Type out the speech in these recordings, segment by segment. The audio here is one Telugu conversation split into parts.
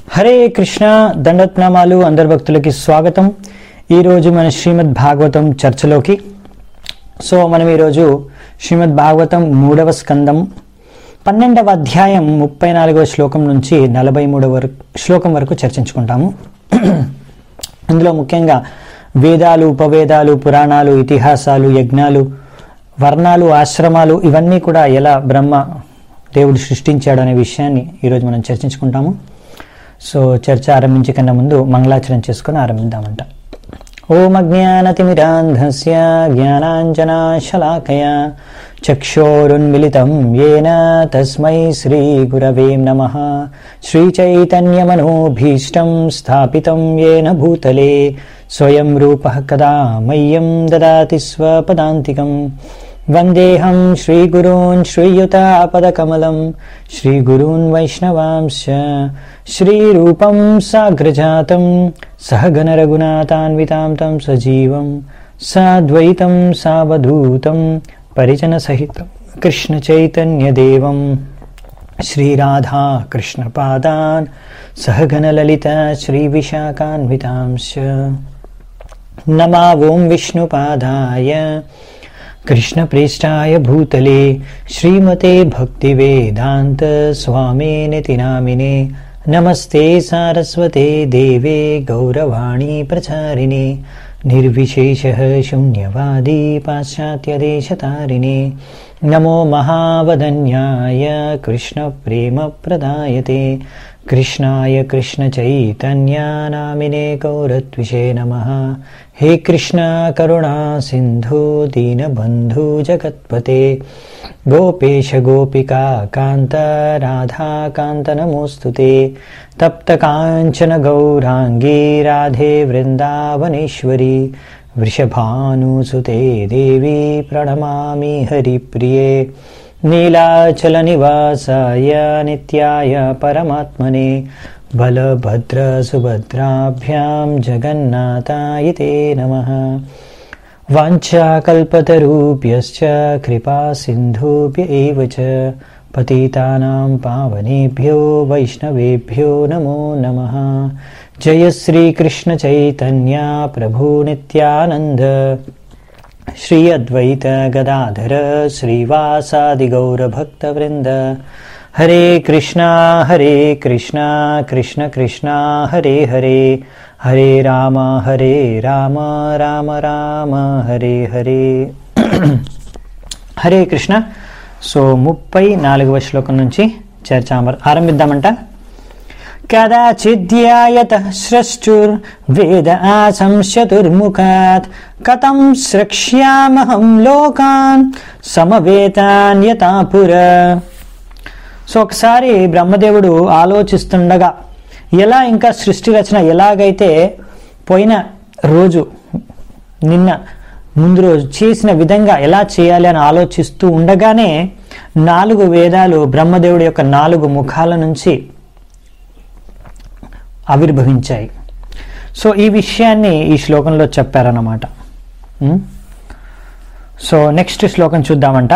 హరే కృష్ణ దండత్నామాలు అందరి భక్తులకి స్వాగతం ఈరోజు మన శ్రీమద్ భాగవతం చర్చలోకి సో మనం ఈరోజు శ్రీమద్ భాగవతం మూడవ స్కందం పన్నెండవ అధ్యాయం ముప్పై నాలుగవ శ్లోకం నుంచి నలభై మూడవ వరకు శ్లోకం వరకు చర్చించుకుంటాము ఇందులో ముఖ్యంగా వేదాలు ఉపవేదాలు పురాణాలు ఇతిహాసాలు యజ్ఞాలు వర్ణాలు ఆశ్రమాలు ఇవన్నీ కూడా ఎలా బ్రహ్మ దేవుడు సృష్టించాడు అనే విషయాన్ని ఈరోజు మనం చర్చించుకుంటాము సో చర్చ ఆరంభించే కన్నా ముందు మంగళాచరణ చేసుకొని ఆరంభిద్దామంట ఓం అజ్ఞానతిమిరాంధస్య జ్ఞానాంజనాశలాకయ చక్షోరున్మిలితం ఏన తస్మై శ్రీగురవే నమ శ్రీచైతన్యమనోభీష్టం స్థాపితం ఏన భూతలే స్వయం రూపः కదా మह्यं దదాతి స్వపదాంతికం వందేహం శ్రీగురూన్ శ్రీయుతాపదకమలం శ్రీగురూన్ వైష్ణవాంశ శ్రీరూపం సాగ్రజాతం సహగణరఘునాథాన్వితాం తం సజీవం సాద్వైతం సావధూతం పరిజనసహితం కృష్ణచైతన్యదేవం శ్రీరాధా కృష్ణపాదాన్ సహగణలలిత శ్రీవిశాఖాన్వితాంశ नमा ॐ विष्णुपादाय कृष्णप्रेष्ठाय भूतले श्रीमते भक्तिवेदान्त स्वामिनिति नामिने नमस्ते सारस्वते देवे गौरवाणी प्रचारिणे निर्विशेषः शून्यवादी पाश्चात्यदेशतारिणे नमो महावदन्याय कृष्णप्रेमप्रदायते कृष्णाय कृष्णचैतन्यानामिने गौरत्विषे नमः हे कृष्ण करुणा सिन्धु दीनबन्धु जगत्पते गोपेश गोपिका कान्त राधा कान्त नमोऽस्तु ते तप्तकाञ्चन गौराङ्गी राधे वृन्दावनेश्वरी वृषभानुसुते देवी प्रणमामि हरिप्रिये नीलाचलनिवासाय नित्याय परमात्मने बलभद्रसुभद्राभ्यां जगन्नाथाय ते नमः वाञ्छाकल्पतरूप्यश्च कृपासिन्धुभ्य एव च पतितानां पावनेभ्यो वैष्णवेभ्यो नमो नमः जय श्रीकृष्णचैतन्या प्रभुनित्यानन्द श्री अद्वैत गदाधर श्रीवासादिगौरभक्तवृन्द हरे कृष्णा हरे कृष्णा कृष्ण कृष्णा हरे हरे हरे राम हरे राम राम राम హరే హరే హరే కృష్ణ సో ముప్పై నాలుగవ శ్లోకం నుంచి చర్చ ఆరంభిద్దామంట కదాచిద్యాయత స్రష్టుర్వేద ఆశంశతుర్ముఖాత్ కథం స్రక్ష్యామహం లోకాన్ సమవేతాన్ యథాపుర సో ఒకసారి బ్రహ్మదేవుడు ఆలోచిస్తుండగా ఎలా ఇంకా సృష్టి రచన ఎలాగైతే పోయిన రోజు నిన్న ముందు రోజు చేసిన విధంగా ఎలా చేయాలి అని ఆలోచిస్తూ ఉండగానే నాలుగు వేదాలు బ్రహ్మదేవుడి యొక్క నాలుగు ముఖాల నుంచి ఆవిర్భవించాయి సో ఈ విషయాన్ని ఈ శ్లోకంలో చెప్పారన్నమాట ఉమ్. సో నెక్స్ట్ శ్లోకం చూద్దామంట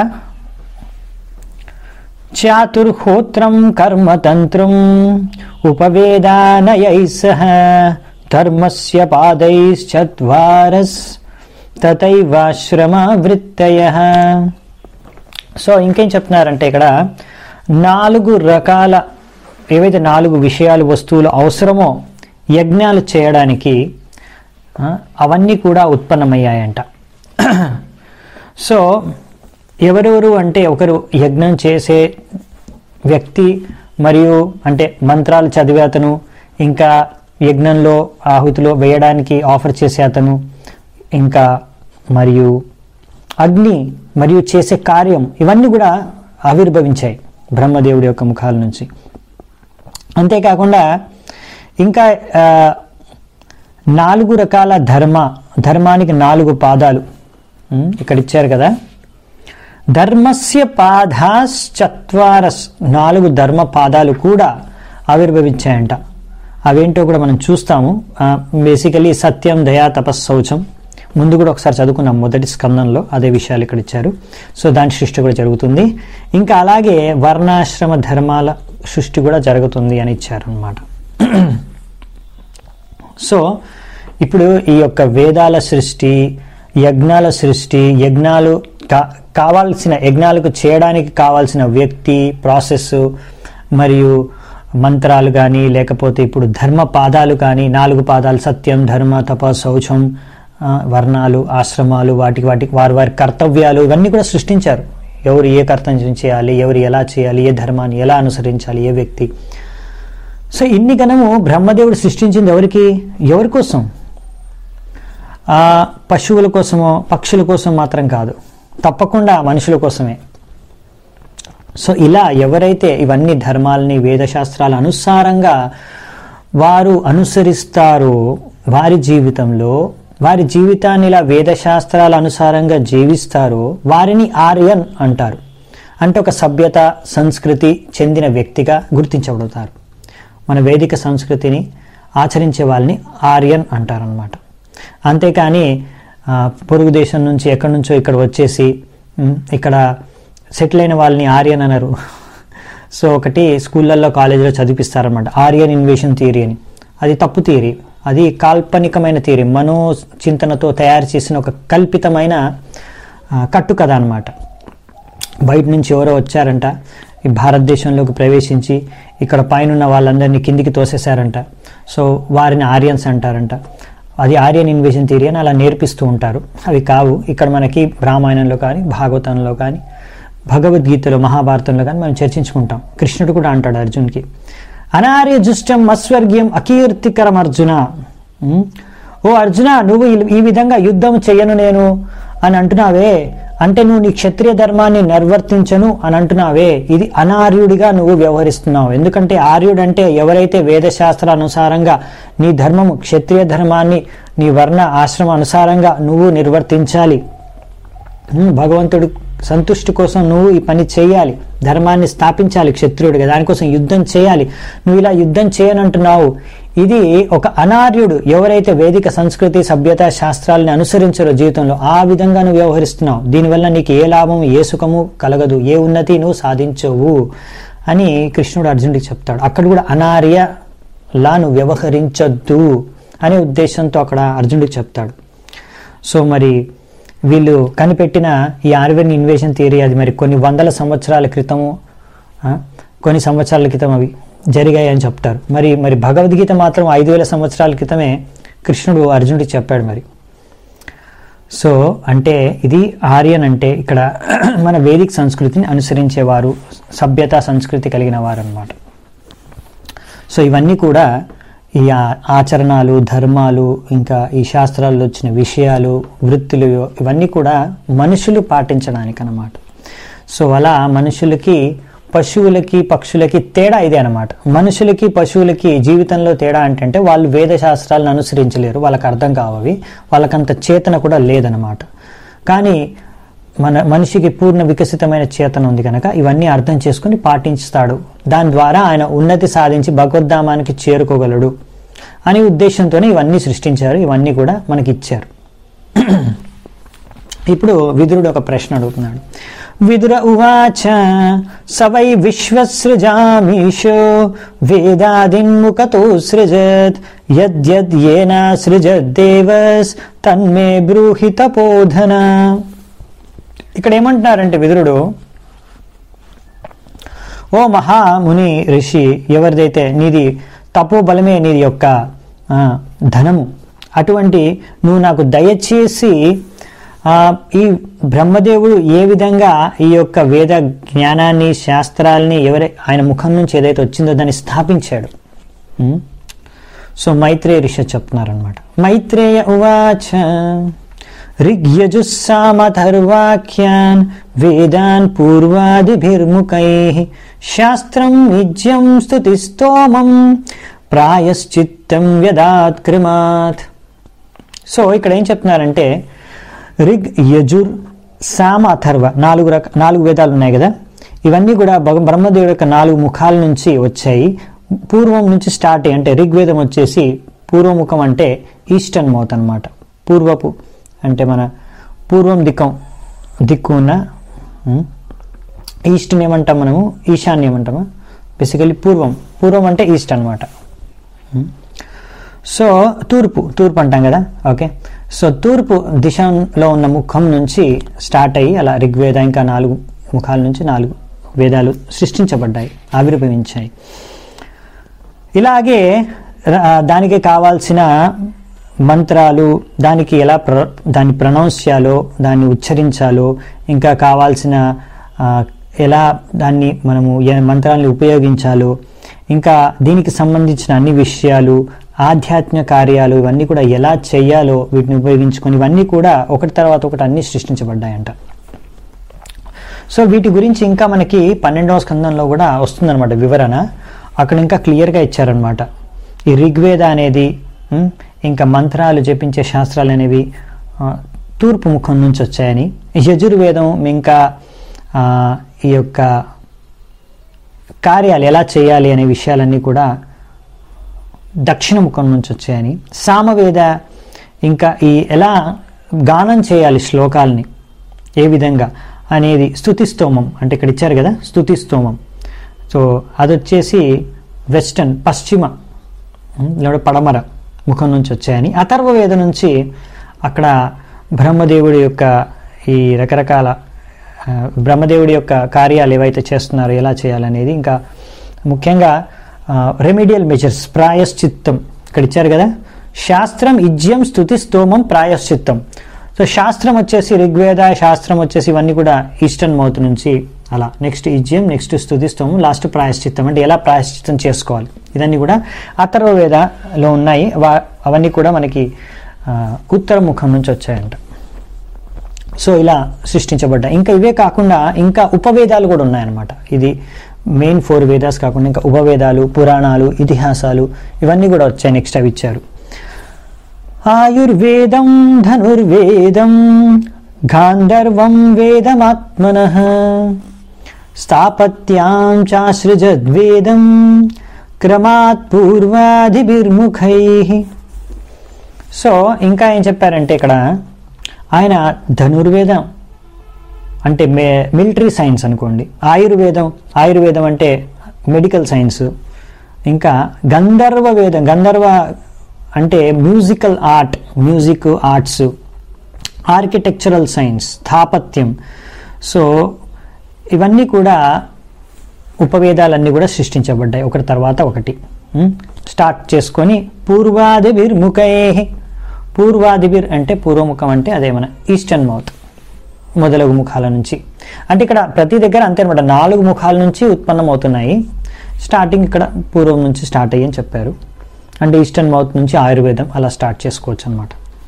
చాతుర్హోత్రం కర్మతంత్రం ఉపవేదానయై సహ ధర్మస్య పాదైశ్చత్వారస్ తథైవాశ్రమవృత్తయ సో ఇంకేం చెప్తున్నారంటే ఇక్కడ నాలుగు రకాల ఏవైతే నాలుగు విషయాలు వస్తువులు అవసరమో యజ్ఞాలు చేయడానికి ఆ, అవన్నీ కూడా ఉత్పన్నమయ్యాయంట సో ఎవరెవరు అంటే ఒకరు యజ్ఞం చేసే వ్యక్తి మరియు అంటే మంత్రాలు చదివే అతను ఇంకా యజ్ఞంలో ఆహుతిలో వేయడానికి ఆఫర్ చేసే అతను ఇంకా మరియు అగ్ని మరియు చేసే కార్యం ఇవన్నీ కూడా ఆవిర్భవించాయి బ్రహ్మదేవుడి యొక్క ముఖాల నుంచి అంతేకాకుండా ఇంకా ఆ, నాలుగు రకాల ధర్మ ధర్మానికి నాలుగు పాదాలు ఉమ్, ఇక్కడ ఇచ్చారు కదా ధర్మస్య పాదాశ్చత్వారస్ నాలుగు ధర్మ పాదాలు కూడా ఆవిర్భవించాయంట అవేంటో కూడా మనం చూస్తాము బేసికలీ సత్యం దయా తపస్సౌచం ముందు కూడా ఒకసారి చదువుకున్నాం మొదటి స్కందంలో అదే విషయాలు ఇక్కడ ఇచ్చారు సో దాని సృష్టి కూడా జరుగుతుంది ఇంకా అలాగే వర్ణాశ్రమ ధర్మాల సృష్టి కూడా జరుగుతుంది అని ఇచ్చారు అనమాట సో ఇప్పుడు ఈ యొక్క వేదాల సృష్టి యజ్ఞాల సృష్టి యజ్ఞాలు కా కావాల్సిన యజ్ఞాలకు చేయడానికి కావాల్సిన వ్యక్తి ప్రాసెస్ మరియు మంత్రాలు కానీ లేకపోతే ఇప్పుడు ధర్మ పాదాలు కానీ నాలుగు పాదాలు సత్యం ధర్మ తప శౌచం ఆ, వర్ణాలు ఆశ్రమాలు వాటికి వాటికి వారి వారి కర్తవ్యాలు ఇవన్నీ కూడా సృష్టించారు ఎవరు ఏ కర్తవ్యం చేయాలి ఎవరు ఎలా చేయాలి ఏ ధర్మాన్ని ఎలా అనుసరించాలి ఏ వ్యక్తి సో ఇన్ని గణము బ్రహ్మదేవుడు సృష్టించింది ఎవరికి ఎవరి కోసం ఆ పశువుల కోసమో పక్షుల కోసం మాత్రం కాదు తప్పకుండా మనుషుల కోసమే సో ఇలా ఎవరైతే ఇవన్నీ ధర్మాలని వేదశాస్త్రాల అనుసారంగా వారు అనుసరిస్తారో వారి జీవితంలో వారి జీవితాన్ని ఇలా వేదశాస్త్రాల అనుసారంగా జీవిస్తారో వారిని ఆర్యన్ అంటారు అంటే ఒక సభ్యత సంస్కృతి చెందిన వ్యక్తిగా గుర్తించబడతారు మన వేదిక సంస్కృతిని ఆచరించే వాళ్ళని ఆర్యన్ అంటారనమాట అంతేకాని ఆ, పొరుగు దేశం నుంచి ఎక్కడి నుంచో ఇక్కడ వచ్చేసి ఉమ్, ఇక్కడ సెటిల్ అయిన వాళ్ళని ఆర్యన్ అనరు సో ఒకటి స్కూళ్ళల్లో కాలేజీలో చదివిస్తారనమాట ఆర్యన్ ఇన్వేషన్ థియరీ అని అది తప్పు థియరీ అది కాల్పనికమైన థియరీ మనో చింతనతో తయారు చేసిన ఒక కల్పితమైన ఆ, కట్టుకథ అనమాట బయట నుంచి ఎవరో వచ్చారంట ఈ భారతదేశంలోకి ప్రవేశించి ఇక్కడ పైన వాళ్ళందరినీ కిందికి తోసేశారంట సో వారిని ఆర్యన్స్ అంటారంట అది ఆర్యన్ ఇన్వేషన్ థియరీ అని అలా నేర్పిస్తూ ఉంటారు అవి కావు ఇక్కడ మనకి రామాయణంలో కానీ భాగవతంలో కానీ భగవద్గీతలో మహాభారతంలో కానీ మనం చర్చించుకుంటాం కృష్ణుడు కూడా అంటాడు అర్జున్కి అనార్య జుష్టం అస్వర్గ్యం అకీర్తికరం అర్జున ఉమ్, ఓ అర్జున నువ్వు ఈ- ఈ విధంగా యుద్ధం చెయ్యను నేను అని అంటున్నావే అంటే నువ్వు నీ క్షత్రియ ధర్మాన్ని నిర్వర్తించను అని అంటున్నావే ఇది అనార్యుడిగా నువ్వు వ్యవహరిస్తున్నావు ఎందుకంటే ఆర్యుడు అంటే ఎవరైతే వేదశాస్త్రానుసారంగా నీ ధర్మము క్షత్రియ ధర్మాన్ని నీ వర్ణ ఆశ్రమ అనుసారంగా నువ్వు నిర్వర్తించాలి ఉమ్, భగవంతుడు సంతుష్టి కోసం నువ్వు ఈ పని చేయాలి ధర్మాన్ని స్థాపించాలి క్షత్రియుడిగా దానికోసం యుద్ధం చేయాలి నువ్వు ఇలా యుద్ధం చేయనంటున్నావు ఇది ఒక అనార్యుడు ఎవరైతే వేదిక సంస్కృతి సభ్యత శాస్త్రాలని అనుసరించారో జీవితంలో ఆ విధంగా నువ్వు వ్యవహరిస్తున్నావు దీనివల్ల నీకు ఏ లాభం ఏ సుఖము కలగదు ఏ ఉన్నతి నువ్వు సాధించవు అని కృష్ణుడు అర్జునుడికి చెప్తాడు అక్కడ కూడా అనార్య లా నువ్వు వ్యవహరించొద్దు అనే ఉద్దేశంతో అక్కడ అర్జునుడికి చెప్తాడు సో మరి వీళ్ళు కనిపెట్టిన ఈ ఆర్వెన్ ఇన్వేషన్ థియరీ అది మరి కొన్ని వందల సంవత్సరాల క్రితము ఆ, కొన్ని సంవత్సరాల క్రితం అవి జరిగాయి అని చెప్తారు మరి మరి భగవద్గీత మాత్రం ఐదు వేల సంవత్సరాల క్రితమే కృష్ణుడు అర్జునుడికి చెప్పాడు మరి సో అంటే ఇది ఆర్యన్ అంటే ఇక్కడ మన వేదిక్ సంస్కృతిని అనుసరించేవారు సభ్యత సంస్కృతి కలిగిన వారు అనమాట సో ఇవన్నీ కూడా ఈ ఆ- ఆచరణలు ధర్మాలు ఇంకా ఈ శాస్త్రాల్లో వచ్చిన విషయాలు వృత్తులు ఇవన్నీ కూడా మనుషులు పాటించడానికి అన్నమాట సో అలా మనుషులకి పశువులకి పక్షులకి తేడా ఇదే అనమాట మనుషులకి పశువులకి జీవితంలో తేడా అంటే వాళ్ళు వేద శాస్త్రాలను అనుసరించలేరు వాళ్ళకి అర్థం కావవి వాళ్ళకంత చేతన కూడా లేదనమాట కానీ మన మనిషికి పూర్ణ వికసితమైన చేతన ఉంది కనుక ఇవన్నీ అర్థం చేసుకుని పాటిస్తాడు దాని ద్వారా ఆయన ఉన్నతి సాధించి భగవద్ధామానికి చేరుకోగలడు అనే ఉద్దేశంతోనే ఇవన్నీ సృష్టించారు ఇవన్నీ కూడా మనకి ఇచ్చారు ఇప్పుడు విదురుడు ఒక ప్రశ్న అడుగుతున్నాడు విదుర ఉవాచ సవై విశ్వసృజామీశో వేదాదిన్ముఖతో సృజత్ యద్యద్ ఏన సృజద్దేవస్ తన్మే బ్రూహి తపోధన ఇక్కడ ఏమంటున్నారంటే విదురుడు ఓ మహాముని ఋషి ఎవరిదైతే నీది తపోబలమే నీది యొక్క ఆ, ధనము అటువంటి నువ్వు నాకు దయచేసి ఆ, ఈ బ్రహ్మదేవుడు ఏ విధంగా ఈ యొక్క వేద జ్ఞానాన్ని శాస్త్రాల్ని ఎవరై ఆయన ముఖం నుంచి ఏదైతే వచ్చిందో దాన్ని స్థాపించాడు ఉం? సో మైత్రేయ ఋషి చెప్తున్నారనమాట మైత్రేయ ఉవాచ ऋग्यजुस्सामथर्वाख्यान् वेदान् पूर्वादिभिर्मुखैः शास्त्रम् निज्यम् स्तुतिस्तोमम् ప్రాయశ్చిత్తం వ్యదాత్క్రిమాత్ సో ఇక్కడ ఏం చెప్తున్నారంటే రిగ్ యజుర్ సామ అథర్వ నాలుగు రక నాలుగు వేదాలు ఉన్నాయి కదా ఇవన్నీ కూడా భగ- బ్రహ్మదేవుడి యొక్క నాలుగు ముఖాల నుంచి వచ్చాయి పూర్వం నుంచి స్టార్ట్ అయ్యి అంటే ఋగ్వేదం వచ్చేసి పూర్వముఖం అంటే ఈస్టర్న్ మౌత్ అన్నమాట పూర్వపు అంటే మన పూర్వం దిక్కం దిక్కు ఉన్న ఉమ్, ఈస్ట్ని ఏమంటాం మనము ఈశాన్యం ఏమంటామా బేసికలీ పూర్వం పూర్వం అంటే ఈస్ట్ అనమాట సో తూర్పు తూర్పు అంటాం కదా ఓకే సో తూర్పు దిశలో ఉన్న ముఖం నుంచి స్టార్ట్ అయ్యి అలా ఋగ్వేద ఇంకా నాలుగు ముఖాల నుంచి నాలుగు వేదాలు సృష్టించబడ్డాయి ఆవిర్భవించాయి ఇలాగే ర- దానికి కావాల్సిన మంత్రాలు దానికి ఎలా ప్ర దాన్ని ప్రొనౌన్స్ చేయాలో దాన్ని ఉచ్చరించాలో ఇంకా కావాల్సిన ఆ, ఎలా దాన్ని మనము ఏ మంత్రాలను ఉపయోగించాలో ఇంకా దీనికి సంబంధించిన అన్ని విషయాలు ఆధ్యాత్మిక కార్యాలు ఇవన్నీ కూడా ఎలా చేయాలో వీటిని ఉపయోగించుకొని ఇవన్నీ కూడా ఒకటి తర్వాత ఒకటి అన్ని సృష్టించబడ్డాయంట సో వీటి గురించి ఇంకా మనకి పన్నెండవ స్కందంలో కూడా వస్తుందన్నమాట వివరణ అక్కడ ఇంకా క్లియర్గా ఇచ్చారనమాట ఈ ఋగ్వేద అనేది ఉమ్, ఇంకా మంత్రాలు జపించే శాస్త్రాలు అనేవి ఆ, తూర్పు ముఖం నుంచి వచ్చాయని యజుర్వేదం ఇంకా ఆ, ఈ యొక్క కార్యాలు ఎలా చేయాలి అనే విషయాలన్నీ కూడా దక్షిణ ముఖం నుంచి వచ్చాయని సామవేద ఇంకా ఈ ఎలా గానం చేయాలి శ్లోకాల్ని ఏ విధంగా అనేది స్థుతిస్తోమం అంటే ఇక్కడ ఇచ్చారు కదా స్థుతిస్తోమం సో అది వచ్చేసి వెస్టర్న్ పశ్చిమ ఉమ్, లేదా పడమర ముఖం నుంచి వచ్చాయని అథర్వ వేద నుంచి అక్కడ బ్రహ్మదేవుడి యొక్క ఈ రకరకాల ఆ, బ్రహ్మదేవుడి యొక్క కార్యాలు ఏవైతే చేస్తున్నారో ఎలా చేయాలనేది ఇంకా ముఖ్యంగా రెమిడియల్ మెజర్స్ ప్రాయశ్చిత్తం ఇక్కడ ఇచ్చారు కదా శాస్త్రం ఇజ్యం స్థుతి స్తోమం ప్రాయశ్చిత్తం సో శాస్త్రం వచ్చేసి ఋగ్వేద శాస్త్రం వచ్చేసి ఇవన్నీ కూడా ఈస్టర్న్ మౌత్ నుంచి అలా నెక్స్ట్ ఇజ్యం నెక్స్ట్ స్థుతి స్తోమం లాస్ట్ ప్రాయశ్చిత్తం అంటే ఎలా ప్రాయశ్చిత్తం చేసుకోవాలి ఇవన్నీ కూడా అథర్వ వేదలో ఉన్నాయి వా- అవన్నీ కూడా మనకి ఆ, ఉత్తర ముఖం నుంచి వచ్చాయంట సో ఇలా సృష్టించబడ్డాయి ఇంకా ఇవే కాకుండా ఇంకా ఉపవేదాలు కూడా ఉన్నాయన్నమాట ఇది మెయిన్ ఫోర్ వేదాస్ కాకుండా ఇంకా ఉపవేదాలు పురాణాలు ఇతిహాసాలు ఇవన్నీ కూడా వచ్చాయి నెక్స్ట్ అవి ఇచ్చారు ఆయుర్వేదం ధనుర్వేదం గాంధర్వం వేదమాత్మన స్థాపత్యాం చాసృజద్వేదం క్రమాత్ పూర్వాదిభిర్ముఖై సో ఇంకా ఏం చెప్పారంటే ఇక్కడ ఆయన ధనుర్వేదం అంటే మే మిలిటరీ సైన్స్ అనుకోండి ఆయుర్వేదం ఆయుర్వేదం అంటే మెడికల్ సైన్స్ ఇంకా గంధర్వ వేదం గంధర్వ అంటే musical art music arts architectural science స్థాపత్యం సో ఇవన్నీ కూడా ఉపవేదాలన్నీ కూడా సృష్టించబడ్డాయి ఒకటి తర్వాత ఒకటి ఉం? స్టార్ట్ చేసుకొని పూర్వాదిబిర్ ముఖే పూర్వాదిబిర్ అంటే పూర్వముఖం అంటే అదే మన ఈస్టర్న్ మౌత్ మొదలగు ముఖాల నుంచి అంటే ఇక్కడ ప్రతి దగ్గర అంతే అనమాట నాలుగు ముఖాల నుంచి ఉత్పన్నమవుతున్నాయి స్టార్టింగ్ ఇక్కడ పూర్వం నుంచి స్టార్ట్ అయ్యని చెప్పారు అంటే ఈస్టర్న్ మౌత్ నుంచి ఆయుర్వేదం అలా స్టార్ట్ చేసుకోవచ్చు అనమాట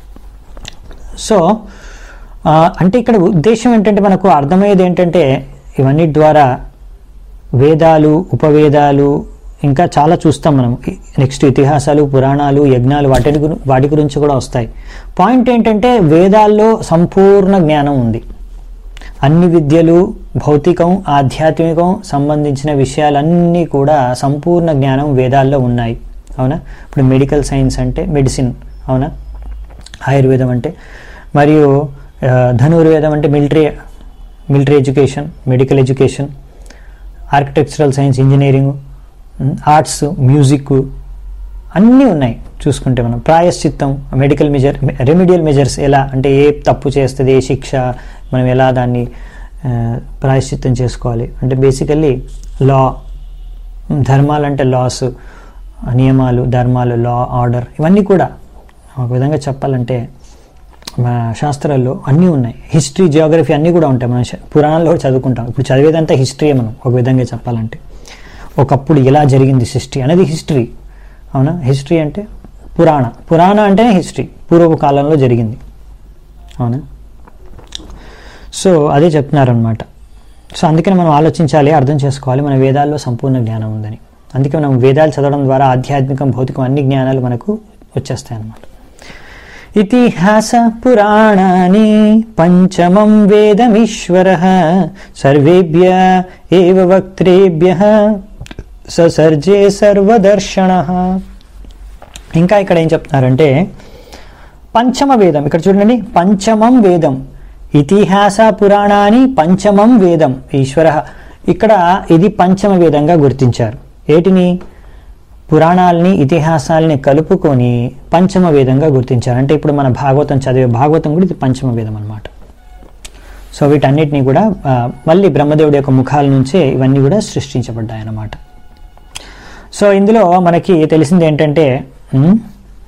సో ఆ, అంటే ఇక్కడ ఉద్దేశం ఏంటంటే మనకు అర్థమయ్యేది ఏంటంటే ఇవన్నీ ద్వారా వేదాలు ఉపవేదాలు ఇంకా చాలా చూస్తాం మనం నెక్స్ట్ ఇతిహాసాలు పురాణాలు యజ్ఞాలు వాటి గురి- వాటి గురించి కూడా వస్తాయి పాయింట్ ఏంటంటే వేదాల్లో సంపూర్ణ జ్ఞానం ఉంది అన్ని విద్యలు భౌతికం ఆధ్యాత్మికం సంబంధించిన విషయాలన్నీ కూడా సంపూర్ణ జ్ఞానం వేదాల్లో ఉన్నాయి అవునా ఇప్పుడు మెడికల్ సైన్స్ అంటే మెడిసిన్ అవునా ఆయుర్వేదం అంటే మరియు ఆ, ధనుర్వేదం అంటే military military education medical education architectural science engineering arts music అన్నీ ఉన్నాయి చూసుకుంటే మనం ప్రాయశ్చిత్తం మెడికల్ మెజర్ రెమిడియల్ మెజర్స్ ఎలా అంటే ఏ తప్పు చేస్తుంది ఏ శిక్ష మనం ఎలా దాన్ని ఆ, ప్రాయశ్చిత్తం చేసుకోవాలి అంటే బేసికల్లీ లా ధర్మాలు అంటే లాస్ నియమాలు ధర్మాలు లా ఆర్డర్ ఇవన్నీ కూడా ఒక విధంగా చెప్పాలంటే మన శాస్త్రాల్లో అన్నీ ఉన్నాయి హిస్టరీ జియోగ్రఫీ అన్నీ కూడా ఉంటాయి మన శ- పురాణాల్లో కూడా చదువుకుంటాం ఇప్పుడు చదివేదంతా హిస్టరీ మనం ఒక విధంగా చెప్పాలంటే ఒకప్పుడు ఎలా జరిగింది సృష్టి అనేది హిస్టరీ అవునా హిస్టరీ అంటే పురాణ పురాణ అంటేనే హిస్టరీ పూర్వపు కాలంలో జరిగింది అవునా సో అదే చెప్తున్నారనమాట సో అందుకని మనం ఆలోచించాలి అర్థం చేసుకోవాలి మన వేదాల్లో సంపూర్ణ జ్ఞానం ఉందని అందుకే మనం వేదాలు చదవడం ద్వారా ఆధ్యాత్మికం భౌతికం అన్ని జ్ఞానాలు మనకు వచ్చేస్తాయి అన్నమాట ఇతిహాస పురాణాని పంచమం వేదమీశ్వర సర్వేభ్య ఏవ వక్త్రేభ్య ససర్జే సర్వదర్శన ఇంకా ఇక్కడ ఏం చెప్తున్నారంటే పంచమ వేదం ఇక్కడ చూడండి పంచమం వేదం ఇతిహాస పురాణాన్ని పంచమం వేదం ఈశ్వర ఇక్కడ ఇది పంచమ వేదంగా గుర్తించారు ఏటిని పురాణాలని ఇతిహాసాలని కలుపుకొని పంచమ వేదంగా గుర్తించారు అంటే ఇప్పుడు మన భాగవతం చదివే భాగవతం కూడా ఇది పంచమ వేదం అనమాట సో వీటన్నిటిని కూడా ఆ, మళ్ళీ బ్రహ్మదేవుడి యొక్క ముఖాల నుంచే ఇవన్నీ కూడా సృష్టించబడ్డాయి అన్నమాట సో ఇందులో మనకి తెలిసింది ఏంటంటే ఉమ్,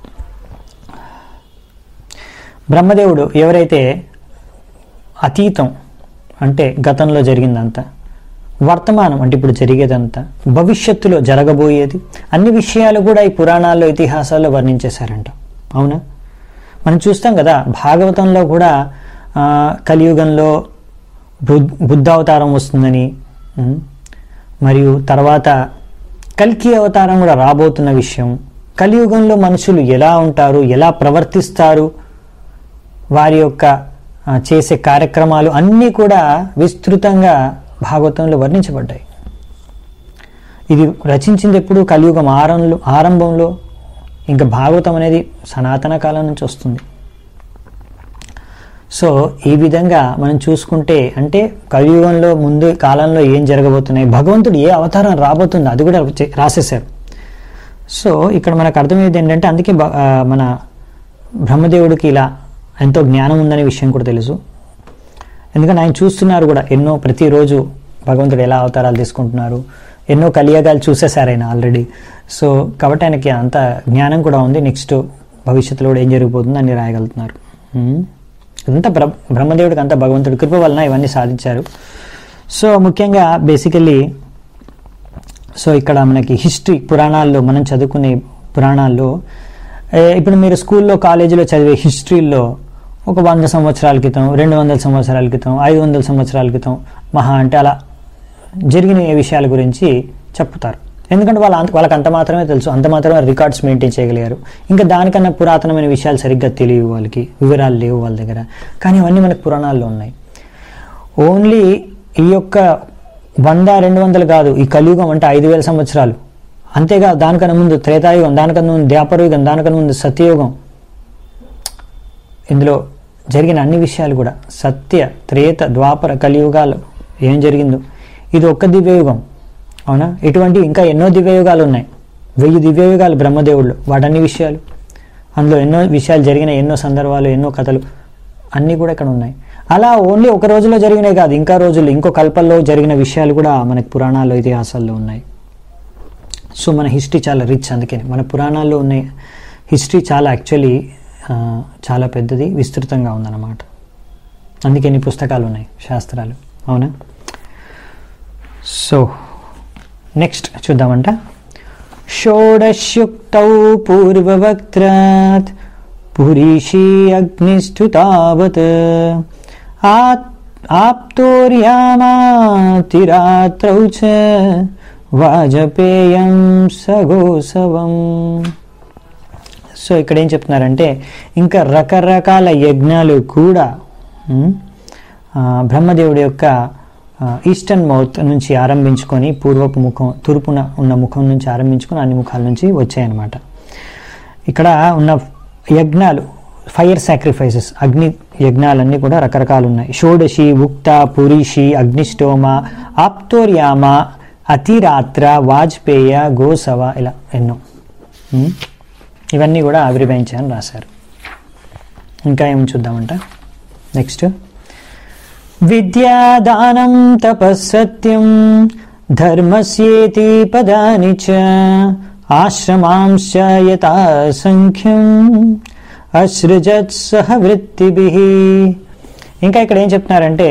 బ్రహ్మదేవుడు ఎవరైతే అతీతం అంటే గతంలో జరిగిందంతా వర్తమానం అంటే ఇప్పుడు జరిగేదంతా భవిష్యత్తులో జరగబోయేది అన్ని విషయాలు కూడా ఈ పురాణాల్లో ఇతిహాసాల్లో వర్ణించేశారంట అవునా మనం చూస్తాం కదా భాగవతంలో కూడా ఆ, కలియుగంలో బుద్ బుద్ధావతారం వస్తుందని ఉమ్, మరియు తర్వాత కల్కి అవతారం కూడా రాబోతున్న విషయం కలియుగంలో మనుషులు ఎలా ఉంటారు ఎలా ప్రవర్తిస్తారు వారి యొక్క ఆ, చేసే కార్యక్రమాలు అన్నీ కూడా విస్తృతంగా భాగవతంలో వర్ణించబడ్డాయి ఇది రచించింది ఎప్పుడు కలియుగం ఆరంలో ఆరంభంలో ఇంకా భాగవతం అనేది సనాతన కాలం నుంచి వస్తుంది సో ఈ విధంగా మనం చూసుకుంటే అంటే కలియుగంలో ముందు కాలంలో ఏం జరగబోతున్నాయి భగవంతుడు ఏ అవతారం రాబోతుందో అది కూడా చే- రాసేశారు సో ఇక్కడ మనకు అర్థమయ్యేది ఏంటంటే అందుకే బ- ఆ, మన బ్రహ్మదేవుడికి ఇలా ఎంతో జ్ఞానం ఉందనే విషయం కూడా తెలుసు ఎందుకంటే ఆయన చూస్తున్నారు కూడా ఎన్నో ప్రతిరోజు భగవంతుడు ఎలా అవతారాలు తీసుకుంటున్నారు ఎన్నో కలియగాలు చూసేశారు ఆయన ఆల్రెడీ సో కాబట్టి ఆయనకి అంత జ్ఞానం కూడా ఉంది నెక్స్ట్ భవిష్యత్తులో కూడా ఏం జరిగిపోతుందో అన్ని రాయగలుగుతున్నారు ఉమ్. ఇదంతా బ్ర బ్రహ్మదేవుడికి అంతా భగవంతుడి కృప వలన ఇవన్నీ సాధించారు సో ముఖ్యంగా బేసికల్లీ సో ఇక్కడ మనకి హిస్టరీ పురాణాల్లో మనం చదువుకునే పురాణాల్లో ఏ, ఇప్పుడు మీరు స్కూల్లో కాలేజీలో చదివే హిస్టరీలో ఒక వంద సంవత్సరాల క్రితం రెండు వందల సంవత్సరాల క్రితం ఐదు వందల సంవత్సరాల క్రితం మహా అంటే అలా జరిగిన ఏ విషయాల గురించి చెప్తారు ఎందుకంటే వాళ్ళ అంత వాళ్ళకి అంత మాత్రమే తెలుసు అంత మాత్రమే రికార్డ్స్ మెయింటైన్ చేయగలిగారు ఇంకా దానికన్నా పురాతనమైన విషయాలు సరిగ్గా తెలియవు వాళ్ళకి వివరాలు లేవు వాళ్ళ దగ్గర కానీ అవన్నీ మనకు పురాణాల్లో ఉన్నాయి ఓన్లీ ఈ యొక్క వంద రెండు వందలు కాదు ఈ కలియుగం అంటే ఐదు వేల సంవత్సరాలు అంతేకాదు దానికన్నా ముందు త్రేతాయుగం దానికన్నా ముందు ద్వాపరయుగం దానికన్నా ముందు సత్యయుగం ఇందులో జరిగిన అన్ని విషయాలు కూడా సత్య త్రేత ద్వాపర కలియుగాలు ఏం జరిగిందో ఇది ఒక్క దివ్యయుగం అవునా ఇటువంటి ఇంకా ఎన్నో దివ్యయుగాలు ఉన్నాయి వెయ్యి దివ్యయుగాలు బ్రహ్మదేవుళ్ళు వాటన్ని విషయాలు అందులో ఎన్నో విషయాలు జరిగిన ఎన్నో సందర్భాలు ఎన్నో కథలు అన్నీ కూడా ఇక్కడ ఉన్నాయి అలా ఓన్లీ ఒక రోజులో జరిగినాయి కాదు ఇంకా రోజులు ఇంకో కల్పల్లో జరిగిన విషయాలు కూడా మనకి పురాణాల్లో ఇతిహాసాల్లో ఉన్నాయి సో మన హిస్టరీ చాలా రిచ్ అందుకని మన పురాణాల్లో ఉన్న హిస్టరీ చాలా యాక్చువల్లీ చాలా పెద్దది విస్తృతంగా ఉందన్నమాట అందుకే ఇన్ని పుస్తకాలు ఉన్నాయి శాస్త్రాలు అవునా సో నెక్స్ట్ చూద్దామంట షోడశ్యుక్తౌ పూర్వవక్త్రాత్ పురీషీ అగ్నిస్థు తావత్ ఆత్ ఆప్తోర్యామాతిరాత్రౌ చ వాజపేయం సగోసవం సో ఇక్కడ ఏం చెప్తున్నారంటే ఇంకా రకరకాల యజ్ఞాలు కూడా ఉమ్, ఆ, బ్రహ్మదేవుడి యొక్క ఈస్టర్న్ మౌత్ నుంచి ఆరంభించుకొని పూర్వపు ముఖం తూర్పున ఉన్న ముఖం నుంచి ఆరంభించుకొని అన్ని ముఖాల నుంచి వచ్చాయన్నమాట ఇక్కడ ఉన్న యజ్ఞాలు ఫైర్ సాక్రిఫైసెస్ అగ్ని యజ్ఞాలన్నీ కూడా రకరకాలు ఉన్నాయి షోడశి ఉక్త పురీషి అగ్నిష్టోమ ఆప్తోర్యామ అతిరాత్ర వాజ్పేయ గోసవ ఇలా ఎన్నో ఉమ్. ఇవన్నీ కూడా ఆవిర్భవించాయని రాశారు ఇంకా ఏం చూద్దామంట నెక్స్ట్ విద్యాదానం తపస్సత్యం ధర్మస్యేతి పదాని చ ఆశ్రమాంశ యథా సంఖ్యం అసృజత్ సహ వృత్తిభి ఇంకా ఇక్కడ ఏం చెప్తున్నారంటే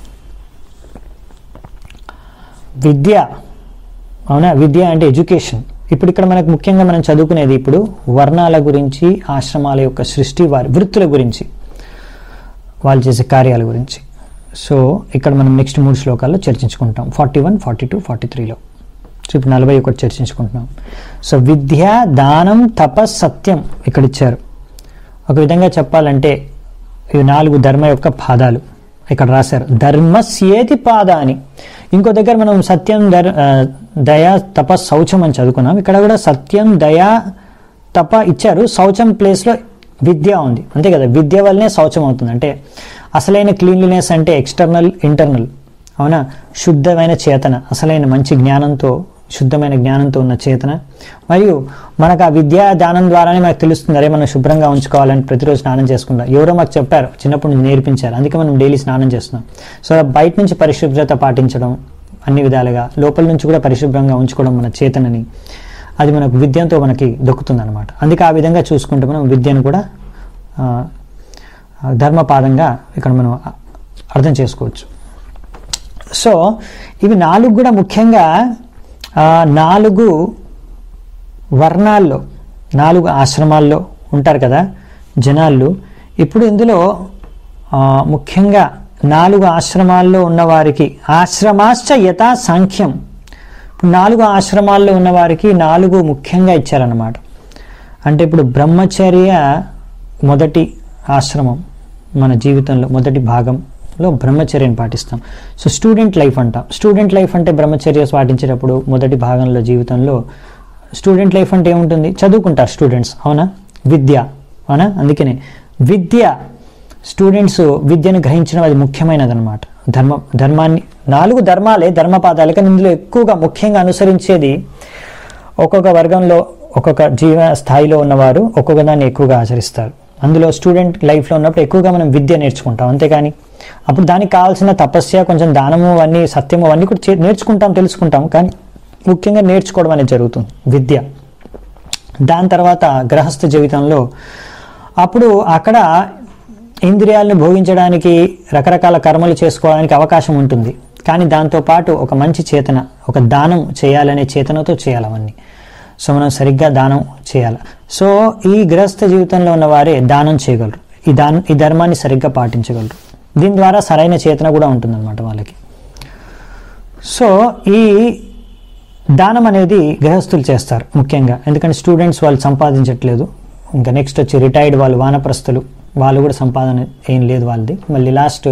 విద్య అవునా విద్య అంటే ఎడ్యుకేషన్ ఇప్పుడు ఇక్కడ మనకు ముఖ్యంగా మనం చదువుకునేది ఇప్పుడు వర్ణాల గురించి ఆశ్రమాల యొక్క సృష్టి వారి వృత్తుల గురించి వాళ్ళు చేసే కార్యాల గురించి సో ఇక్కడ మనం నెక్స్ట్ మూడు శ్లోకాల్లో చర్చించుకుంటాం forty one forty two forty త్రీలో సో ఇప్పుడు నలభై ఒకటి చర్చించుకుంటున్నాం సో విద్య దానం తపస్ సత్యం ఇక్కడ ఇచ్చారు ఒక విధంగా చెప్పాలంటే ఇవి నాలుగు ధర్మ యొక్క పాదాలు ఇక్కడ రాశారు ధర్మస్యేతి పాద అని ఇంకో దగ్గర మనం సత్యం ధర్ ఆ, దయ తప శౌచం అని చదువుకున్నాం ఇక్కడ కూడా సత్యం దయ తప ఇచ్చారు శౌచం ప్లేస్లో విద్య ఉంది అంతే కదా విద్య వల్లనే శౌచం అవుతుంది అంటే అసలైన క్లీన్లీనెస్ అంటే ఎక్స్టర్నల్ ఇంటర్నల్ అవునా శుద్ధమైన చేతన అసలైన మంచి జ్ఞానంతో శుద్ధమైన జ్ఞానంతో ఉన్న చేతన మరియు మనకు ఆ విద్యా దానం ద్వారానే మనకు తెలుస్తుంది అరే మనం శుభ్రంగా ఉంచుకోవాలని ప్రతిరోజు స్నానం చేసుకుంటాం ఎవరో మాకు చెప్పారు చిన్నప్పటి నుంచి నేర్పించారు అందుకే మనం డైలీ స్నానం చేస్తున్నాం సో బయట నుంచి పరిశుభ్రత పాటించడం అన్ని విధాలుగా లోపల నుంచి కూడా పరిశుభ్రంగా ఉంచుకోవడం మన చేతనని అది మనకు విద్యంతో మనకి దొక్కుతుంది అనమాట అందుకే ఆ విధంగా చూసుకుంటే మనం విద్యను కూడా ఆ, ఆ, ధర్మపాదంగా ఇక్కడ మనం అర్థం చేసుకోవచ్చు సో ఇవి నాలుగు కూడా ముఖ్యంగా ఆ, నాలుగు వర్ణాల్లో నాలుగు ఆశ్రమాల్లో ఉంటారు కదా జనాలు ఇప్పుడు ఇందులో ఆ, ముఖ్యంగా నాలుగు ఆశ్రమాల్లో ఉన్నవారికి ఆశ్రమాశ్చ యథా సాంఖ్యం ఇప్పుడు నాలుగు ఆశ్రమాల్లో ఉన్నవారికి నాలుగు ముఖ్యంగా ఇచ్చారన్నమాట అంటే ఇప్పుడు బ్రహ్మచర్య మొదటి ఆశ్రమం మన జీవితంలో మొదటి భాగంలో బ్రహ్మచర్యని పాటిస్తాం సో స్టూడెంట్ లైఫ్ అంటాం స్టూడెంట్ లైఫ్ అంటే బ్రహ్మచర్య పాటించేటప్పుడు మొదటి భాగంలో జీవితంలో స్టూడెంట్ లైఫ్ అంటే ఏముంటుంది చదువుకుంటారు స్టూడెంట్స్ అవునా విద్య అవునా అందుకనే విద్య స్టూడెంట్స్ విద్యను గ్రహించడం అది ముఖ్యమైనది అనమాట ధర్మ ధర్మాన్ని నాలుగు ధర్మాలే ధర్మపాదాలు కానీ ఇందులో ఎక్కువగా ముఖ్యంగా అనుసరించేది ఒక్కొక్క వర్గంలో ఒక్కొక్క జీవ స్థాయిలో ఉన్నవారు ఒక్కొక్క దాన్ని ఎక్కువగా ఆచరిస్తారు అందులో స్టూడెంట్ లైఫ్లో ఉన్నప్పుడు ఎక్కువగా మనం విద్య నేర్చుకుంటాం అంతేకాని అప్పుడు దానికి కావాల్సిన తపస్య కొంచెం దానము అవన్నీ సత్యము అవన్నీ కూడా చే- నేర్చుకుంటాం తెలుసుకుంటాం కానీ ముఖ్యంగా నేర్చుకోవడం అనేది జరుగుతుంది విద్య దాని తర్వాత గృహస్థ జీవితంలో అప్పుడు అక్కడ ఇంద్రియాలను భోగించడానికి రకరకాల కర్మలు చేసుకోవడానికి అవకాశం ఉంటుంది కానీ దాంతోపాటు ఒక మంచి చేతన ఒక దానం చేయాలనే చేతనతో చేయాలి అవన్నీ సో మనం సరిగ్గా దానం చేయాలి సో ఈ గృహస్థ జీవితంలో ఉన్న వారే దానం చేయగలరు ఈ దాన్ ఈ ధర్మాన్ని సరిగ్గా పాటించగలరు దీని ద్వారా సరైన చేతన కూడా ఉంటుందన్నమాట వాళ్ళకి సో ఈ దానం అనేది గృహస్థులు చేస్తారు ముఖ్యంగా ఎందుకంటే స్టూడెంట్స్ వాళ్ళు సంపాదించట్లేదు ఇంకా నెక్స్ట్ వచ్చి రిటైర్డ్ వాళ్ళు వానప్రస్తులు వాళ్ళు కూడా సంపాదన ఏం లేదు వాళ్ళది మళ్ళీ లాస్ట్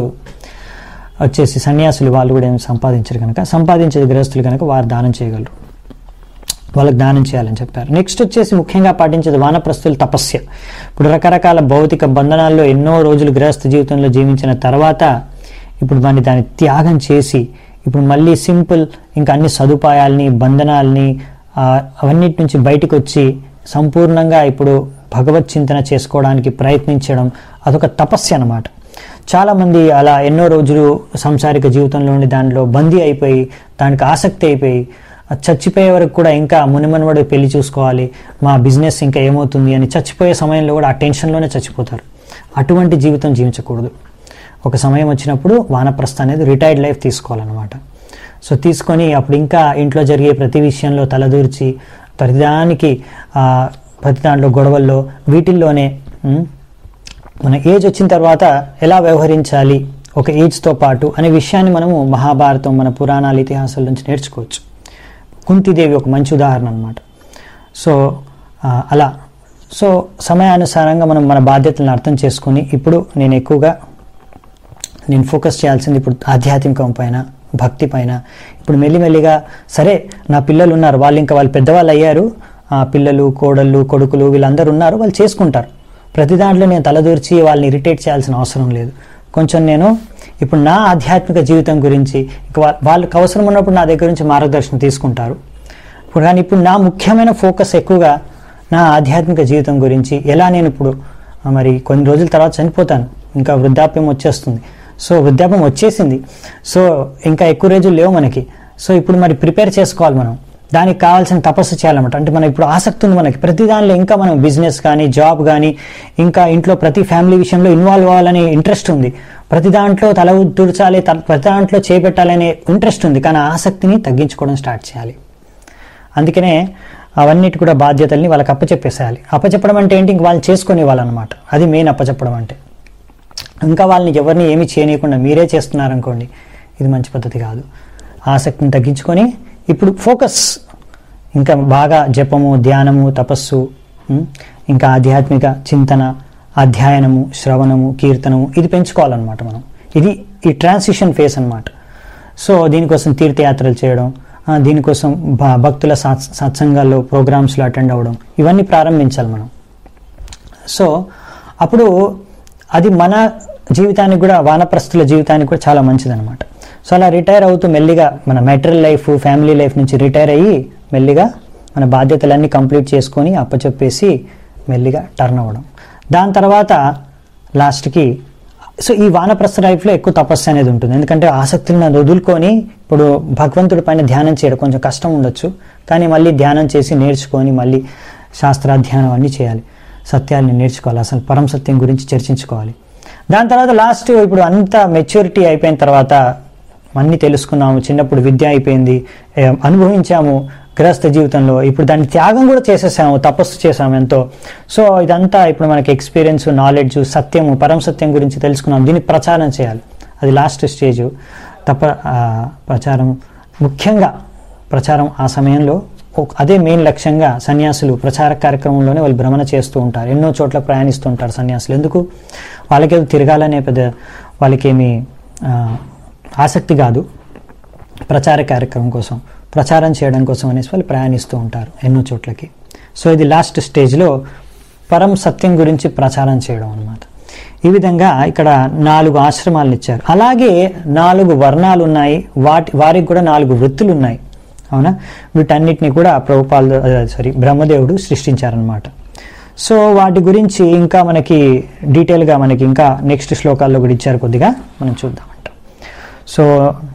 వచ్చేసి సన్యాసులు వాళ్ళు కూడా ఏం సంపాదించరు కనుక సంపాదించేది గృహస్థులు కనుక వారు దానం చేయగలరు వాళ్ళకి దానం చేయాలని చెప్పారు నెక్స్ట్ వచ్చేసి ముఖ్యంగా పాటించేది వానప్రస్తుల తపస్య ఇప్పుడు రకరకాల భౌతిక బంధనాల్లో ఎన్నో రోజులు గృహస్థ జీవితంలో జీవించిన తర్వాత ఇప్పుడు దాన్ని దాన్ని త్యాగం చేసి ఇప్పుడు మళ్ళీ సింపుల్ ఇంకా అన్ని సదుపాయాల్ని బంధనాల్ని ఆ, అవన్నిటి నుంచి బయటికి వచ్చి సంపూర్ణంగా ఇప్పుడు భగవత్ చింతన చేసుకోవడానికి ప్రయత్నించడం అదొక తపస్య అన్నమాట చాలామంది అలా ఎన్నో రోజులు సంసారిక జీవితంలో ఉండి దాంట్లో బందీ అయిపోయి దానికి ఆసక్తి అయిపోయి చచ్చిపోయే వరకు కూడా ఇంకా మునిమనవడు పెళ్లి చూసుకోవాలి మా బిజినెస్ ఇంకా ఏమవుతుంది అని చచ్చిపోయే సమయంలో కూడా ఆ టెన్షన్లోనే చచ్చిపోతారు అటువంటి జీవితం జీవించకూడదు ఒక సమయం వచ్చినప్పుడు వానప్రస్థ అనేది రిటైర్డ్ లైఫ్ తీసుకోవాలన్నమాట సో తీసుకొని అప్పుడు ఇంకా ఇంట్లో జరిగే ప్రతి విషయంలో తలదూర్చి ప్రతిదానికి ఆ, ప్రతి దాంట్లో గొడవల్లో వీటిల్లోనే ఉమ్, మన ఏజ్ వచ్చిన తర్వాత ఎలా వ్యవహరించాలి ఒక ఏజ్తో పాటు అనే విషయాన్ని మనము మహాభారతం మన పురాణాల ఇతిహాసాల నుంచి నేర్చుకోవచ్చు కుంతిదేవి ఒక మంచి ఉదాహరణ అనమాట సో ఆ, అలా సో సమయానుసారంగా మనం మన బాధ్యతలను అర్థం చేసుకొని ఇప్పుడు నేను ఎక్కువగా నేను ఫోకస్ చేయాల్సింది ఇప్పుడు ఆధ్యాత్మికం పైన భక్తి పైన ఇప్పుడు మెల్లిమెల్లిగా సరే నా పిల్లలు ఉన్నారు వాళ్ళు ఇంకా వాళ్ళు పెద్దవాళ్ళు అయ్యారు ఆ పిల్లలు కోడళ్ళు కొడుకులు వీళ్ళందరూ ఉన్నారు వాళ్ళు చేసుకుంటారు ప్రతి దాంట్లో నేను తలదూర్చి వాళ్ళని ఇరిటేట్ చేయాల్సిన అవసరం లేదు కొంచెం నేను ఇప్పుడు నా ఆధ్యాత్మిక జీవితం గురించి ఇక వా- వాళ్ళకి అవసరం ఉన్నప్పుడు నా దగ్గర నుంచి మార్గదర్శనం తీసుకుంటారు ఇప్పుడు కానీ ఇప్పుడు నా ముఖ్యమైన ఫోకస్ ఎక్కువగా నా ఆధ్యాత్మిక జీవితం గురించి ఎలా నేను ఇప్పుడు ఆ, మరి కొన్ని రోజుల తర్వాత చనిపోతాను ఇంకా వృద్ధాప్యం వచ్చేస్తుంది సో వృద్ధాప్యం వచ్చేసింది సో ఇంకా ఎక్కువ రోజులు లేవు మనకి సో ఇప్పుడు మరి ప్రిపేర్ చేసుకోవాలి మనం దానికి కావాల్సిన తపస్సు చేయాలన్నమాట అంటే మనం ఇప్పుడు ఆసక్తి ఉంది మనకి ప్రతి దానిలో ఇంకా మనం బిజినెస్ కానీ జాబ్ కానీ ఇంకా ఇంట్లో ప్రతి ఫ్యామిలీ విషయంలో ఇన్వాల్వ్ అవ్వాలనే ఇంట్రెస్ట్ ఉంది ప్రతి దాంట్లో తల తుడచాలి తల- ప్రతి దాంట్లో చేపెట్టాలనే ఇంట్రెస్ట్ ఉంది కానీ ఆ ఆసక్తిని తగ్గించుకోవడం స్టార్ట్ చేయాలి అందుకనే అవన్నిటి కూడా బాధ్యతల్ని వాళ్ళకి అప్పచెప్పేసేయాలి అప్పచెప్పడం అంటే ఏంటి ఇంక వాళ్ళు చేసుకునే వాళ్ళనమాట అది మెయిన్ అప్పచెప్పడం అంటే ఇంకా వాళ్ళని ఎవరిని ఏమీ చేయనీయకుండా మీరే చేస్తున్నారనుకోండి ఇది మంచి పద్ధతి కాదు ఆసక్తిని తగ్గించుకొని ఇప్పుడు ఫోకస్ ఇంకా బాగా జపము ధ్యానము తపస్సు ఉం, ఇంకా ఆధ్యాత్మిక చింతన అధ్యయనము శ్రవణము కీర్తనము ఇది పెంచుకోవాలన్నమాట మనం ఇది ఈ ట్రాన్సిషన్ ఫేస్ అన్నమాట సో దీనికోసం తీర్థయాత్రలు చేయడం ఆ, దీనికోసం భ- భక్తుల సత్ సత్సంగాల్లో ప్రోగ్రామ్స్లో అటెండ్ అవ్వడం ఇవన్నీ ప్రారంభించాలి మనం సో అప్పుడు అది మన జీవితానికి కూడా వానప్రస్తుల జీవితానికి కూడా చాలా మంచిదన్నమాట సో అలా రిటైర్ అవుతూ మెల్లిగా మన మెటీరియల్ లైఫ్ ఫ్యామిలీ లైఫ్ నుంచి రిటైర్ అయ్యి మెల్లిగా మన బాధ్యతలన్నీ కంప్లీట్ చేసుకొని అప్పచెప్పేసి మెల్లిగా టర్న్ అవ్వడం దాని తర్వాత లాస్ట్కి సో ఈ వానప్రస్థ లైఫ్లో ఎక్కువ తపస్సు అనేది ఉంటుంది ఎందుకంటే ఆసక్తిని వదులుకొని ఇప్పుడు భగవంతుడి పైన ధ్యానం చేయడం కొంచెం కష్టం ఉండొచ్చు కానీ మళ్ళీ ధ్యానం చేసి నేర్చుకొని మళ్ళీ శాస్త్రాధ్యానం అన్నీ చేయాలి సత్యాన్ని నేర్చుకోవాలి అసలు పరం సత్యం గురించి చర్చించుకోవాలి దాని తర్వాత లాస్ట్ ఇప్పుడు అంత మెచ్యూరిటీ అయిపోయిన తర్వాత అన్నీ తెలుసుకున్నాము చిన్నప్పుడు విద్య అయిపోయింది ఏ, అనుభవించాము గృహస్థ జీవితంలో ఇప్పుడు దాన్ని త్యాగం కూడా చేసేసాము తపస్సు చేసాము ఎంతో సో ఇదంతా ఇప్పుడు మనకి ఎక్స్పీరియన్స్ నాలెడ్జ్ సత్యము పరం సత్యం గురించి తెలుసుకున్నాం దీన్ని ప్రచారం చేయాలి అది లాస్ట్ స్టేజ్ తప్ప ఆ, ప్రచారం ముఖ్యంగా ప్రచారం ఆ సమయంలో ఒక- అదే మెయిన్ లక్ష్యంగా సన్యాసులు ప్రచార కార్యక్రమంలోనే వాళ్ళు భ్రమణ చేస్తూ ఉంటారు ఎన్నో చోట్ల ప్రయాణిస్తూ ఉంటారు సన్యాసులు ఎందుకు వాళ్ళకేదో తిరగాలనే పెద్ద వాళ్ళకేమి ఆ, ఆసక్తి కాదు ప్రచార కార్యక్రమం కోసం ప్రచారం చేయడం కోసం అనేసి వాళ్ళు ప్రయాణిస్తూ ఉంటారు ఎన్నో చోట్లకి సో ఇది లాస్ట్ స్టేజ్లో పరం సత్యం గురించి ప్రచారం చేయడం అన్నమాట ఈ విధంగా ఇక్కడ నాలుగు ఆశ్రమాలను ఇచ్చారు అలాగే నాలుగు వర్ణాలు ఉన్నాయి వాటి వారికి కూడా నాలుగు వృత్తులు ఉన్నాయి అవునా వీటన్నిటిని కూడా ప్రభుపాల్ సారీ బ్రహ్మదేవుడు సృష్టించారనమాట సో వాటి గురించి ఇంకా మనకి డీటెయిల్గా మనకి ఇంకా నెక్స్ట్ శ్లోకాల్లో కూడా ఇచ్చారు కొద్దిగా మనం చూద్దామంట సో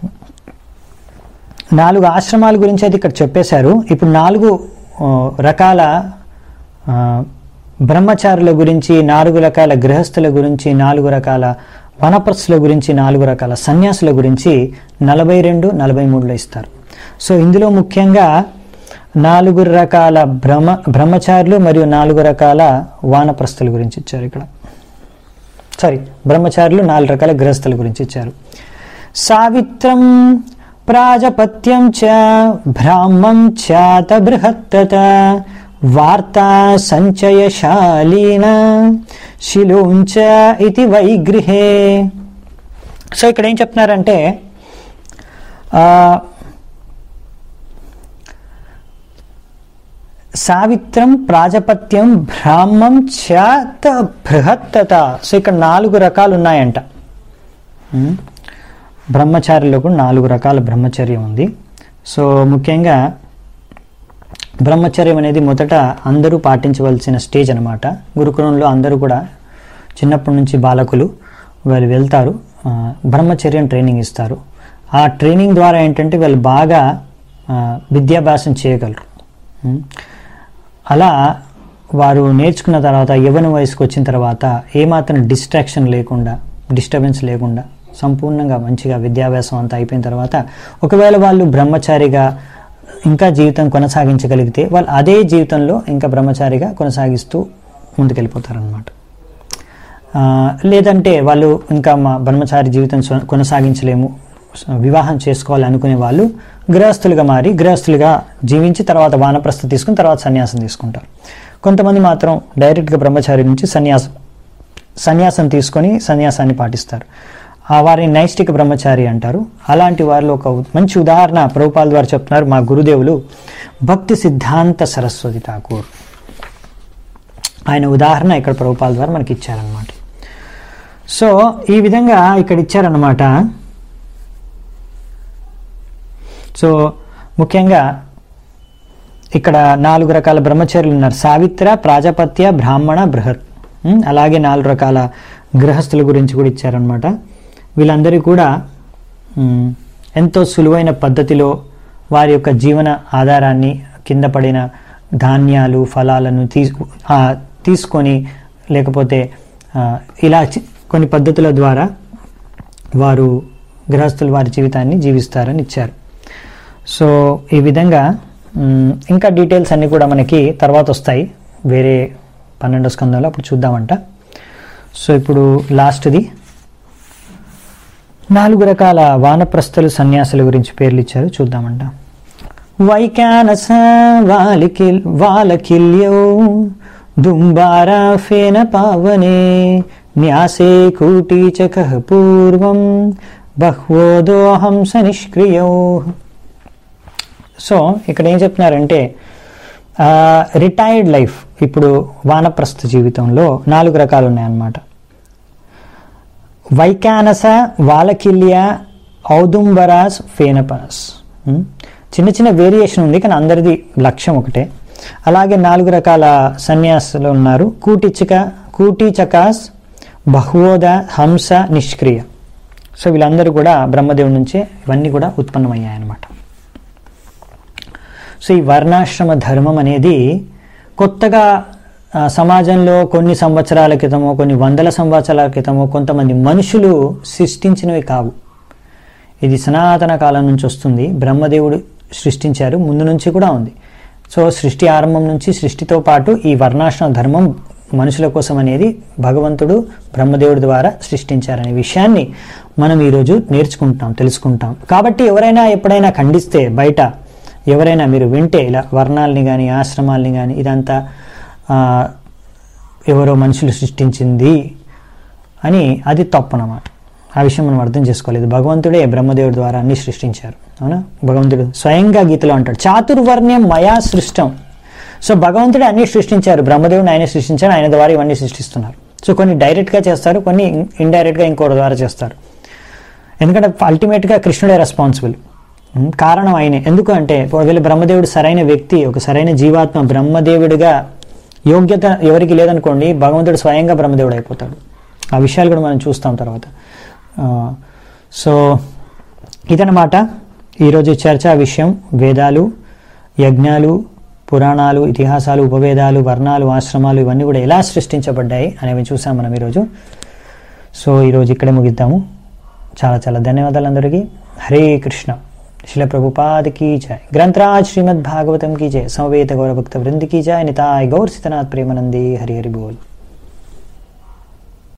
నాలుగు ఆశ్రమాల గురించి అయితే ఇక్కడ చెప్పేశారు ఇప్పుడు నాలుగు ఆ, రకాల ఆ, బ్రహ్మచారుల గురించి నాలుగు రకాల గృహస్థుల గురించి నాలుగు రకాల వనప్రస్థుల గురించి నాలుగు రకాల సన్యాసుల గురించి నలభై రెండు నలభై మూడులో ఇస్తారు సో ఇందులో ముఖ్యంగా నాలుగు రకాల బ్రహ్మ బ్రహ్మచారులు మరియు నాలుగు రకాల వానప్రస్థుల గురించి ఇచ్చారు ఇక్కడ సారీ బ్రహ్మచారులు నాలుగు రకాల గృహస్థుల గురించి ఇచ్చారు సావిత్రం ప్రాజపత్యం చ బ్రాహ్మం చాత బృహత్తత వార్తా సంచయశాలీన శిలోంచ ఇది వైగృహే సో ఇక్కడ ఏం చెప్తున్నారంటే ఆ, సావిత్రం ప్రాజపత్యం బ్రాహ్మం చాత బృహత్తత సో ఇక్కడ నాలుగు రకాలు ఉన్నాయంట ఉమ్. బ్రహ్మచారిలో కూడా నాలుగు రకాల బ్రహ్మచర్యం ఉంది సో ముఖ్యంగా బ్రహ్మచర్యం అనేది మొదట అందరూ పాటించవలసిన స్టేజ్ అనమాట గురుకులంలో అందరూ కూడా చిన్నప్పటి నుంచి బాలకులు వాళ్ళు వెళ్తారు ఆ, బ్రహ్మచర్యం ట్రైనింగ్ ఇస్తారు ఆ ట్రైనింగ్ ద్వారా ఏంటంటే వాళ్ళు బాగా ఆ, విద్యాభ్యాసం చేయగలరు ఉం. అలా వారు నేర్చుకున్న తర్వాత యవన వయసుకు వచ్చిన తర్వాత ఏమాత్రం డిస్ట్రాక్షన్ లేకుండా డిస్టర్బెన్స్ లేకుండా సంపూర్ణంగా మంచిగా విద్యాభ్యాసం అంతా అయిపోయిన తర్వాత ఒకవేళ వాళ్ళు బ్రహ్మచారిగా ఇంకా జీవితం కొనసాగించగలిగితే వాళ్ళు అదే జీవితంలో ఇంకా బ్రహ్మచారిగా కొనసాగిస్తూ ముందుకెళ్ళిపోతారనమాట ఆ, లేదంటే వాళ్ళు ఇంకా మా బ్రహ్మచారి జీవితం స్వ- కొనసాగించలేము స- వివాహం చేసుకోవాలి అనుకునే వాళ్ళు గృహస్థులుగా మారి గృహస్థులుగా జీవించి తర్వాత వానప్రస్థ తీసుకుని తర్వాత సన్యాసం తీసుకుంటారు కొంతమంది మాత్రం డైరెక్ట్గా బ్రహ్మచారి నుంచి సన్యాసం సన్యాసం తీసుకొని సన్యాసాన్ని పాటిస్తారు ఆ వారిని నైష్టిక బ్రహ్మచారి అంటారు అలాంటి వారిలో ఒక మంచి ఉదాహరణ ప్రభుపాల్ ద్వారా చెప్తున్నారు మా గురుదేవులు భక్తి సిద్ధాంత సరస్వతి ఠాకూర్ ఆయన ఉదాహరణ ఇక్కడ ప్రభుపాల్ ద్వారా మనకి ఇచ్చారనమాట సో ఈ విధంగా ఇక్కడ ఇచ్చారనమాట సో ముఖ్యంగా ఇక్కడ నాలుగు రకాల బ్రహ్మచర్యులు ఉన్నారు సావిత్ర ప్రాజపత్య బ్రాహ్మణ బృహత్ ఉమ్, అలాగే నాలుగు రకాల గృహస్థుల గురించి కూడా ఇచ్చారనమాట వీళ్ళందరూ కూడా ఉమ్, ఎంతో సులువైన పద్ధతిలో వారి యొక్క జీవన ఆధారాన్ని కింద పడిన ధాన్యాలు ఫలాలను తీసు ఆ, తీసుకొని లేకపోతే ఆ, ఇలా చి- కొన్ని పద్ధతుల ద్వారా వారు గృహస్థులు వారి జీవితాన్ని జీవిస్తారని ఇచ్చారు సో ఈ విధంగా మ్, ఇంకా డీటెయిల్స్ అన్నీ కూడా మనకి తర్వాత వస్తాయి వేరే పన్నెండో స్కందంలో అప్పుడు చూద్దామంట సో ఇప్పుడు లాస్ట్ది నాలుగు రకాల వానప్రస్థులు సన్యాసుల గురించి పేర్లు ఇచ్చారు చూద్దామంట వైకానస వాలికిల్ వాలకిల్యౌ దుంబారా ఫేన పావనే న్యాసే కూటీచకః పూర్వం బహ్వోదోహంస నిష్క్రియౌ సో ఇక్కడ ఏం చెప్తున్నారంటే రిటైర్డ్ లైఫ్ ఇప్పుడు వానప్రస్థ జీవితంలో నాలుగు రకాలు ఉన్నాయన్నమాట వైకానస వాలకిల్య ఔదుంబరాస్ ఫేనపనస్ ఉమ్, చిన్న చిన్న వేరియేషన్ ఉంది కానీ అందరిది లక్ష్యం ఒకటే అలాగే నాలుగు రకాల సన్యాసులు ఉన్నారు కూటిచిక కూటిచకాస్ బహువోద హంస నిష్క్రియ సో వీళ్ళందరూ కూడా బ్రహ్మదేవుడి నుంచే ఇవన్నీ కూడా ఉత్పన్నమయ్యాయి అన్నమాట సో ఈ వర్ణాశ్రమ ధర్మం అనేది కొత్తగా ఆ, సమాజంలో కొన్ని సంవత్సరాల క్రితమో కొన్ని వందల సంవత్సరాల క్రితమో కొంతమంది మనుషులు సృష్టించినవి కావు ఇది సనాతన కాలం నుంచి వస్తుంది బ్రహ్మదేవుడు సృష్టించారు ముందు నుంచి కూడా ఉంది సో సృష్టి ఆరంభం నుంచి సృష్టితో పాటు ఈ వర్ణాశ్రమ ధర్మం మనుషుల కోసం అనేది భగవంతుడు బ్రహ్మదేవుడి ద్వారా సృష్టించారనే విషయాన్ని మనం ఈరోజు నేర్చుకుంటాం తెలుసుకుంటాం కాబట్టి ఎవరైనా ఎప్పుడైనా ఖండిస్తే బయట ఎవరైనా మీరు వింటే ఇలా వర్ణాలని కానీ ఆశ్రమాల్ని కానీ ఇదంతా ఆ, ఎవరో మనుషులు సృష్టించింది అని అది తప్పు అన్నమాట ఆ విషయం మనం అర్థం చేసుకోలేదు భగవంతుడే బ్రహ్మదేవుడి ద్వారా అన్ని సృష్టించారు అవునా భగవంతుడు స్వయంగా గీతలో అంటాడు చాతుర్వర్ణ్యం మయా సృష్టం సో భగవంతుడే అన్ని సృష్టించారు బ్రహ్మదేవుడు ఆయన సృష్టించారు ఆయన ద్వారా ఇవన్నీ సృష్టిస్తున్నారు సో కొన్ని డైరెక్ట్గా చేస్తారు కొన్ని ఇండైరెక్ట్గా ఇంకోటి ద్వారా చేస్తారు ఎందుకంటే అల్టిమేట్గా కృష్ణుడే రెస్పాన్సిబుల్ ఉమ్, కారణం ఆయనే ఎందుకు అంటే ఒకవేళ బ్రహ్మదేవుడు సరైన వ్యక్తి ఒక సరైన జీవాత్మ బ్రహ్మదేవుడిగా యోగ్యత ఎవరికి లేదనుకోండి భగవంతుడు స్వయంగా బ్రహ్మదేవుడు అయిపోతాడు ఆ విషయాలు కూడా మనం చూస్తాం తర్వాత ఆ, సో ఇదనమాట ఈరోజు చర్చా విషయం వేదాలు యజ్ఞాలు పురాణాలు ఇతిహాసాలు ఉపవేదాలు వర్ణాలు ఆశ్రమాలు ఇవన్నీ కూడా ఎలా సృష్టించబడ్డాయి అనేవి చూసాం మనం ఈరోజు సో ఈరోజు ఇక్కడే ముగిద్దాము చాలా చాలా ధన్యవాదాలు అందరికీ హరే కృష్ణ శిల ప్రభుపాद की जय ग्रंथराज श्रीमद् भागवतम की जय समवेत गौर भक्त वृंद की जय निताय गौर सितनाथ प्रेमानंदी हरि हरि बोल